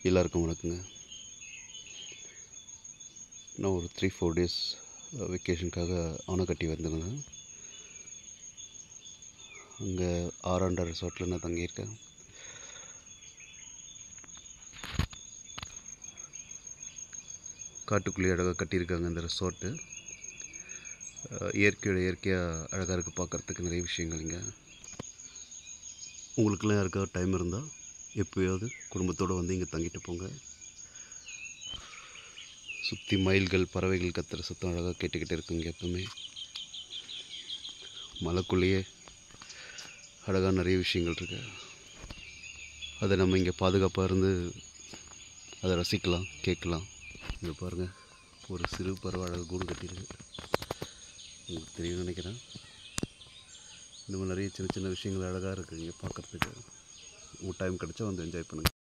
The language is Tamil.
எல்லாருக்கும் வணக்கங்க நான் ஒரு த்ரீ ஃபோர் டேஸ் வெக்கேஷனுக்காக ஆனைக்கட்டி வந்திருந்தேன் அங்கே ஆறாண்டா ரிசார்ட்டில் நான் தங்கியிருக்கேன் காட்டுக்குள்ளேயே அழகாக கட்டியிருக்காங்க இந்த ரிசார்ட்டு இயற்கையோட இயற்கையாக அழகாக இருக்குது பார்க்குறதுக்கு நிறைய விஷயங்கள் இங்கே உங்களுக்கெல்லாம் யாருக்காவது டைம் இருந்தால் எப்போயாவது குடும்பத்தோடு வந்து இங்கே தங்கிட்டு போங்க சுற்றி மயில்கள் பறவைகள் கத்துற சத்தம் அழகாக கேட்டுக்கிட்டு இருக்குங்க எப்பவுமே மலைக்குள்ளேயே அழகாக நிறைய விஷயங்கள் இருக்கு அதை நம்ம இங்கே பாதுகாப்பாக இருந்து அதை ரசிக்கலாம் கேட்கலாம் இங்கே பாருங்கள் ஒரு சிறு பறவை அழகாக கூடு கட்டியிருக்கு உங்களுக்கு தெரியும்னு நினைக்கிறேன் இந்த மாதிரி நிறைய சின்ன சின்ன விஷயங்கள் அழகாக இருக்குது இங்கே பார்க்குறதுக்கு உங்கள் டைம் கிடச்சா வந்து என்ஜாய் பண்ணுங்கள்